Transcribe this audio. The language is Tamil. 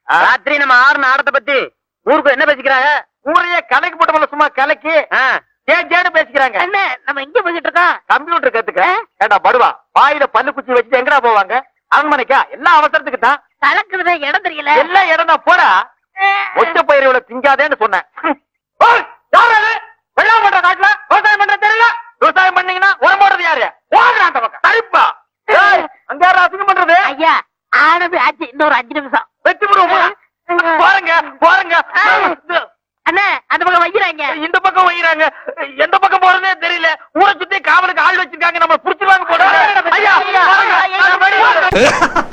ராத்திரி நம்ம ஆறு ஆடத்தை பத்தி ஊருக்கு என்ன பேசிக்கிறாங்க ஊரையே கலைக்கு போட்டவங்கள சும்மா கலைக்கு ஆ, ஜே ஜேன்னு பேசிக்கிறாங்க என்ன நம்ம எங்க போய்கிட்டு இருக்கோம் கம்ப்யூட்டர் கத்துக்க ஏண்டா படுவா வாயில பல்லு குச்சி வச்சுட்டு எங்கடா போவாங்க அரண்மனைக்கா எல்லா அவசரத்துக்கு தான் கலக்குறத இடம் தெரியல எல்லா இடம் தான் போடா ஒச்ச பயிர்களை திங்காதேன்னு சொன்னேன் ஓய், யார் அது? வெள்ளாமை பண்ற காட்டுல விவசாயம் பண்ற தெரியல விவசாயம் பண்ணீங்கன்னா உரம் போடுறது யாரு போடுறா அந்த பக்கம் தரிப்பா ஏய், அங்க யாரும் அசிங்கம் பண்றது ஐயா ஆனது ஆச்சு இன்னொரு அஞ்சு நிமிஷம் வெட்டி விடுவோம் போறங்க போறங்க அண்ணா அந்த பக்கம் வைக்கிறாங்க இந்த பக்கம் வைக்கிறாங்க எந்த பக்கம் போறதே தெரியல ஊரை சுத்தி காவலுக்கு ஆள் வச்சிருக்காங்க நம்ம புடிச்சிருவாங்க போடுறாங்க ஐயா ஐயா, ஐயா, ஐயா. போறங்க.